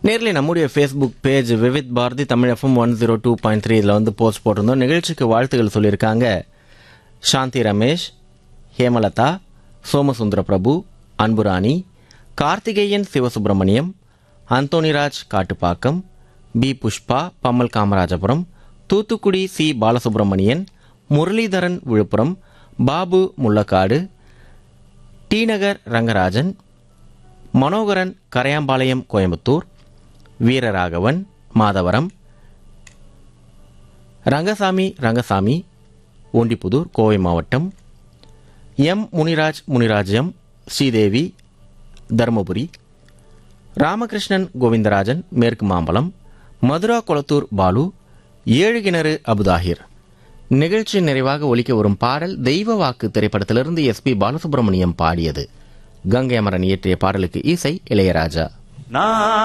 நேர்ல நம்முடைய Facebook page Vividh Bharati Tamil FM one zero two point three இதில் வந்து போஸ்ட் போட்டிருந்தோம் நிகழ்ச்சிக்கு வாழ்த்துக்கள் சொல்லியிருக்காங்க Shanti Ramesh Hemalatha Somasundara Prabhu Anburani Karthikeyan Sivasubramaniam Anthonyraj Kattupakkam P Pushpa Pammal Kamarajapuram Thoothukudi C Balasubramanian Muralidharan Villupuram Babu Mullakkadu T Nagar Rangarajan Manoharan Karaiyampalayam Coimbatore Veeraraghavan Madhavaram Rangasamy Rangasamy Ondipudur Kovai மாவட்டம் எம் முனிராஜ் முனிராஜ்யம் ஸ்ரீதேவி தருமபுரி ராமகிருஷ்ணன் கோவிந்தராஜன் மேற்கு மாம்பலம் மதுரா கொளத்தூர் பாலு ஏழு கிணறு அபுதாகிர் நிகழ்ச்சி நிறைவாக ஒலிக்க வரும் பாடல் தெய்வ வாக்கு திரைப்படத்திலிருந்து எஸ் பி பாலசுப்ரமணியம் பாடியது கங்கை அமரன் இயற்றிய பாடலுக்கு இசை இளையராஜா நான்